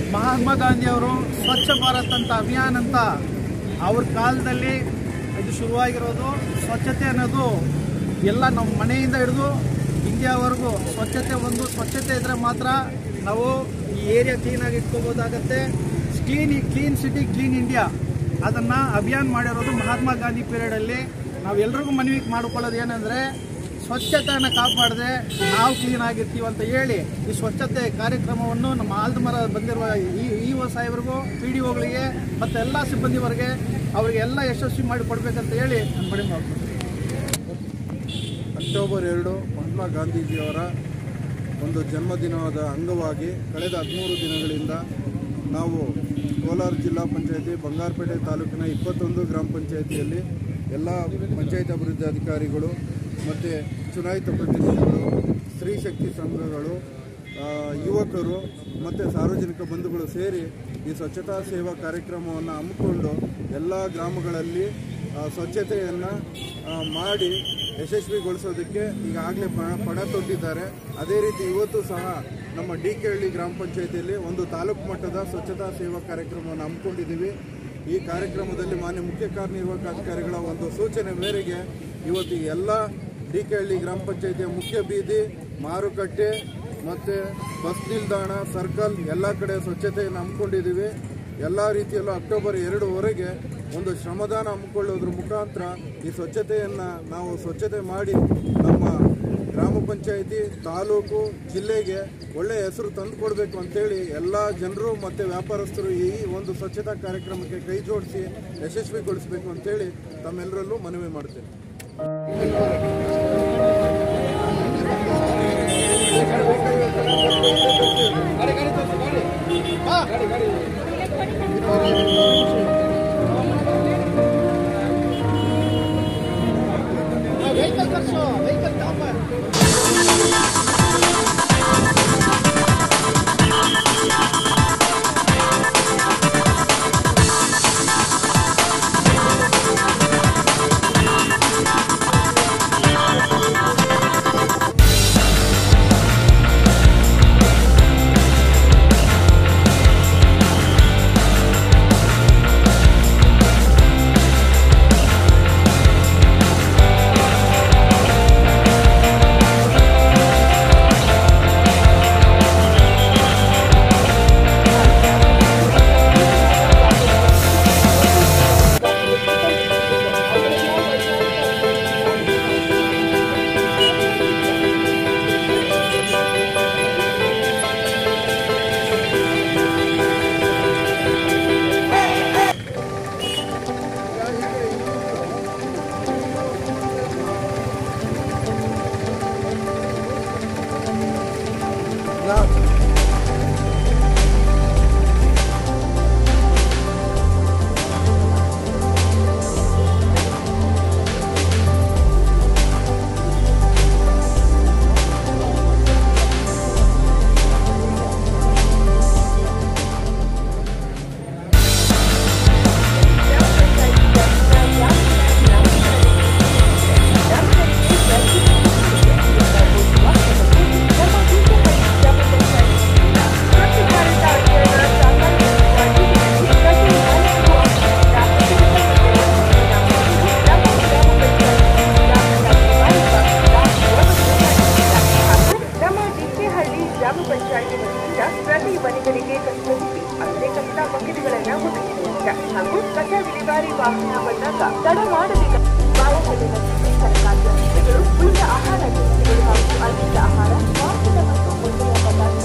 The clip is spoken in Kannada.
ಮಹಾತ್ಮ ಗಾಂಧಿಯವರು ಸ್ವಚ್ಛ ಭಾರತ್ ಅಂತ ಅಭಿಯಾನ ಅಂತ ಅವ್ರ ಕಾಲದಲ್ಲಿ ಇದು ಶುರುವಾಗಿರೋದು ಸ್ವಚ್ಛತೆ ಅನ್ನೋದು ಎಲ್ಲ ನಮ್ಮ ಮನೆಯಿಂದ ಹಿಡಿದು ಇಂಡಿಯಾವರೆಗೂ ಸ್ವಚ್ಛತೆ ಒಂದು ಸ್ವಚ್ಛತೆ ಇದ್ದರೆ ಮಾತ್ರ ನಾವು ಈ ಏರಿಯಾ ಕ್ಲೀನಾಗಿ ಇಟ್ಕೋಬೋದಾಗತ್ತೆ clean clean city clean India ಅದನ್ನು ಅಭಿಯಾನ ಮಾಡಿರೋದು ಮಹಾತ್ಮ ಗಾಂಧಿ ಪೀರಿಯಡಲ್ಲಿ ನಾವು ಎಲ್ರಿಗೂ ಮನವಿ ಮಾಡ್ಕೊಳ್ಳೋದು ಏನಂದರೆ ಸ್ವಚ್ಛತೆಯನ್ನು ಕಾಪಾಡದೆ ನಾವು ಕ್ಲೀನ್ ಆಗಿರ್ತೀವಿ ಅಂತ ಹೇಳಿ ಈ ಸ್ವಚ್ಛತೆ ಕಾರ್ಯಕ್ರಮವನ್ನು ನಮ್ಮ ಆಲ್ದ ಮರ ಬಂದಿರುವ ಈ ಇ ಒ ಸಾಹೇಬ್ರಿಗೂ ಪಿ ಡಿ ಒಗಳಿಗೆ ಮತ್ತು ಎಲ್ಲ ಸಿಬ್ಬಂದಿವರೆಗೆ ಅವರಿಗೆ ಎಲ್ಲ ಯಶಸ್ವಿ ಮಾಡಿ ಕೊಡಬೇಕಂತ ಹೇಳಿ ನಾನು ಮನವಿ ಮಾಡ್ತೀನಿ ಅಕ್ಟೋಬರ್ ಎರಡು ಮಹಾತ್ಮ ಗಾಂಧೀಜಿಯವರ ಒಂದು ಜನ್ಮದಿನದ ಅಂಗವಾಗಿ ಕಳೆದ ಹದಿಮೂರು ದಿನಗಳಿಂದ ನಾವು ಕೋಲಾರ ಜಿಲ್ಲಾ ಪಂಚಾಯತಿ ಬಂಗಾರಪೇಟೆ ತಾಲೂಕಿನ ಇಪ್ಪತ್ತೊಂದು ಗ್ರಾಮ ಪಂಚಾಯತಿಯಲ್ಲಿ ಎಲ್ಲ ಪಂಚಾಯತ್ ಅಭಿವೃದ್ಧಿ ಅಧಿಕಾರಿಗಳು ಮತ್ತು ಚುನಾಯಿತ ಪ್ರತಿನಿಧಿಗಳು ಸ್ತ್ರೀ ಶಕ್ತಿ ಸಂಘಗಳು ಆ, ಯುವಕರು ಮತ್ತು ಸಾರ್ವಜನಿಕ ಬಂಧುಗಳು ಸೇರಿ ಈ ಸ್ವಚ್ಛತಾ ಸೇವಾ ಕಾರ್ಯಕ್ರಮವನ್ನು ಹಮ್ಮಿಕೊಂಡು ಎಲ್ಲ ಗ್ರಾಮಗಳಲ್ಲಿ ಆ, ಸ್ವಚ್ಛತೆಯನ್ನು ಆ, ಮಾಡಿ ಯಶಸ್ವಿಗೊಳಿಸೋದಕ್ಕೆ ಈಗಾಗಲೇ ಪಣ ಪಣ ತೊಟ್ಟಿದ್ದಾರೆ ಅದೇ ರೀತಿ ಇವತ್ತು ಸಹ ನಮ್ಮ ಡಿ ಕೆ ಹಳ್ಳಿ ಗ್ರಾಮ ಪಂಚಾಯತಿಯಲ್ಲಿ ಒಂದು ತಾಲೂಕು ಮಟ್ಟದ ಸ್ವಚ್ಛತಾ ಸೇವಾ ಕಾರ್ಯಕ್ರಮವನ್ನು ಹಮ್ಮಿಕೊಂಡಿದ್ದೀವಿ ಈ ಕಾರ್ಯಕ್ರಮದಲ್ಲಿ ಮಾನ್ಯ ಮುಖ್ಯ ಕಾರ್ಯನಿರ್ವಾಹಕ ಅಧಿಕಾರಿಗಳ ಒಂದು ಸೂಚನೆ ಮೇರೆಗೆ ಇವತ್ತು ಎಲ್ಲ ಡಿ ಕೆ ಹಳ್ಳಿ ಗ್ರಾಮ ಪಂಚಾಯತಿಯ ಮುಖ್ಯ ಬೀದಿ ಮಾರುಕಟ್ಟೆ ಮತ್ತು ಬಸ್ ನಿಲ್ದಾಣ ಸರ್ಕಲ್ ಎಲ್ಲ ಕಡೆ ಸ್ವಚ್ಛತೆಯನ್ನು ಹಮ್ಮಿಕೊಂಡಿದ್ದೀವಿ ಎಲ್ಲ ರೀತಿಯಲ್ಲೂ ಅಕ್ಟೋಬರ್ ಎರಡುವರೆಗೆ ಒಂದು ಶ್ರಮದಾನ ಹಮ್ಮಿಕೊಳ್ಳೋದ್ರ ಮುಖಾಂತರ ಈ ಸ್ವಚ್ಛತೆಯನ್ನು ನಾವು ಸ್ವಚ್ಛತೆ ಮಾಡಿ ನಮ್ಮ ಗ್ರಾಮ ಪಂಚಾಯಿತಿ ತಾಲೂಕು ಜಿಲ್ಲೆಗೆ ಒಳ್ಳೆಯ ಹೆಸರು ತಂದು ಕೊಡಬೇಕು ಅಂತೇಳಿ ಎಲ್ಲ ಜನರು ಮತ್ತು ವ್ಯಾಪಾರಸ್ಥರು ಈ ಒಂದು ಸ್ವಚ್ಛತಾ ಕಾರ್ಯಕ್ರಮಕ್ಕೆ ಕೈ ಜೋಡಿಸಿ ಯಶಸ್ವಿಗೊಳಿಸಬೇಕು ಅಂತೇಳಿ ತಮ್ಮೆಲ್ಲರಲ್ಲೂ ಮನವಿ ಮಾಡ್ತೇನೆ ವೆಹಿಕಲ್ ತರಿಸು ವೆಹಿಕಲ್ ನಮ್ಮ ಡಿಕೆಹಳ್ಳಿ ಗ್ರಾಮ ಪಂಚಾಯಿತಿ ವತಿಯಿಂದ ಪ್ರತಿ ಮನೆಗಳಿಗೆ ಕಸರಸಿ ಅಲ್ಲೇ ಕಸ ಬಕೆಟ್ಗಳನ್ನ ಒದಗಿಸುವುದಿಲ್ಲ ಹಾಗೂ ಕಸ ವಿಲೇವಾರಿ ವಾಹನ ಬಂದಾಗ ತಡ ಮಾಡಬೇಕ ಬಾಳೆಹಣ್ಣಿನ ಸಿಪ್ಪೆ, ತರಕಾರಿ ಅಂಶಗಳು ಉಳಿದ ಆಹಾರ ದಿನಸಿಗಳು ಹಾಗೂ ಅಲ್ಲಿಂದ ಆಹಾರ ಮಾಂಸದ ಮತ್ತು ಮೊಟ್ಟೆಯ ಪದಾರ್ಥ